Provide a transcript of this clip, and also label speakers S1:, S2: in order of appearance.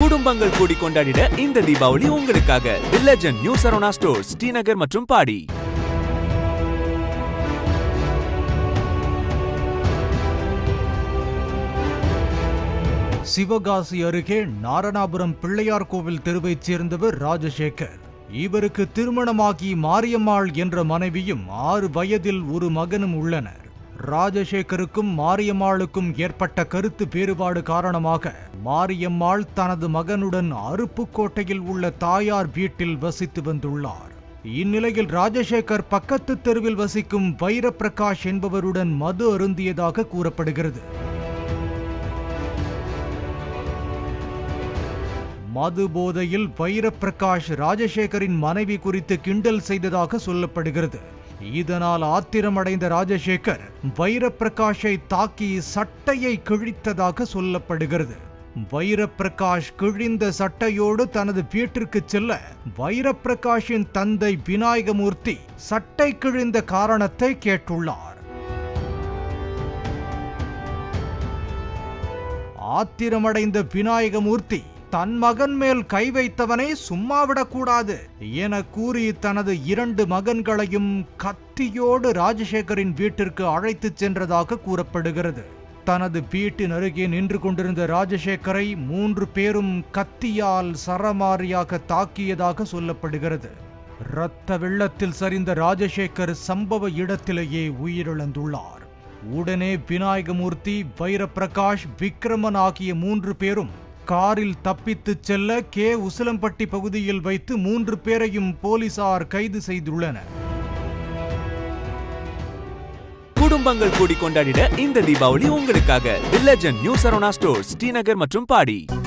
S1: குடும்பங்கள் கூடி கொண்டாடிட இந்த தீபாவளி உங்களுக்காக the legend new Saravana stores Srinagar மற்றும் பாடி
S2: சிவகாசி அருகே நாரணாபுரம் பிள்ளையார் கோவில் தெருவைச் சேர்ந்தவர் ராஜசேகர் இவருக்கு திருமணமாகி மாரியம்மாள் என்ற மனைவியும் ஆறு வயதில் ஒரு மகனும் உள்ளனர் ராஜசேகருக்கும் மாரியம்மாளுக்கும் ஏற்பட்ட கருத்து வேறுபாடு காரணமாக மாரியம்மாள் தனது மகனுடன் அருப்புக்கோட்டையில் உள்ள தாயார் வீட்டில் வசித்து வந்துள்ளார் இந்நிலையில் ராஜசேகர் பக்கத்து தெருவில் வசிக்கும் வைரப்பிரகாஷ் என்பவருடன் மது அருந்தியதாக கூறப்படுகிறது மது போதையில் வைரப்பிரகாஷ் ராஜசேகரின் மனைவி குறித்து கிண்டல் செய்ததாக சொல்லப்படுகிறது இதனால் ஆத்திரமடைந்த ராஜசேகர் வைரப்பிரகாஷை தாக்கி சட்டையை கிழித்ததாக சொல்லப்படுகிறது வைரப்பிரகாஷ் கிழிந்த சட்டையோடு தனது வீட்டிற்கு செல்ல வைரப்பிரகாஷின் தந்தை விநாயகமூர்த்தி சட்டை கிழிந்த காரணத்தை கேட்டுள்ளார் ஆத்திரமடைந்த விநாயகமூர்த்தி தன் மகன் மேல் கை வைத்தவனை சும்மா விடக்கூடாது என கூறி தனது இரண்டு மகன்களையும் கத்தியோடு ராஜசேகரின் வீட்டிற்கு அழைத்துச் சென்றதாக கூறப்படுகிறது தனது வீட்டின் அருகே நின்று கொண்டிருந்த ராஜசேகரை மூன்று பேரும் கத்தியால் சரமாரியாக தாக்கியதாக சொல்லப்படுகிறது இரத்த வெள்ளத்தில் சரிந்த ராஜசேகர் சம்பவ இடத்திலேயே உயிரிழந்துள்ளார் உடனே விநாயகமூர்த்தி வைரப்பிரகாஷ் விக்ரமன் ஆகிய மூன்று பேரும் காரில் தப்பித்துச் செல்ல கே உசிலம்பட்டி பகுதியில் வைத்து மூன்று பேரையும் போலீசார் கைது செய்துள்ளனர்
S1: குடும்பங்கள் கூடி கொண்டாடிட இந்த தீபாவளி உங்களுக்காக the legend new Saravana stores Srinagar மற்றும் பாடி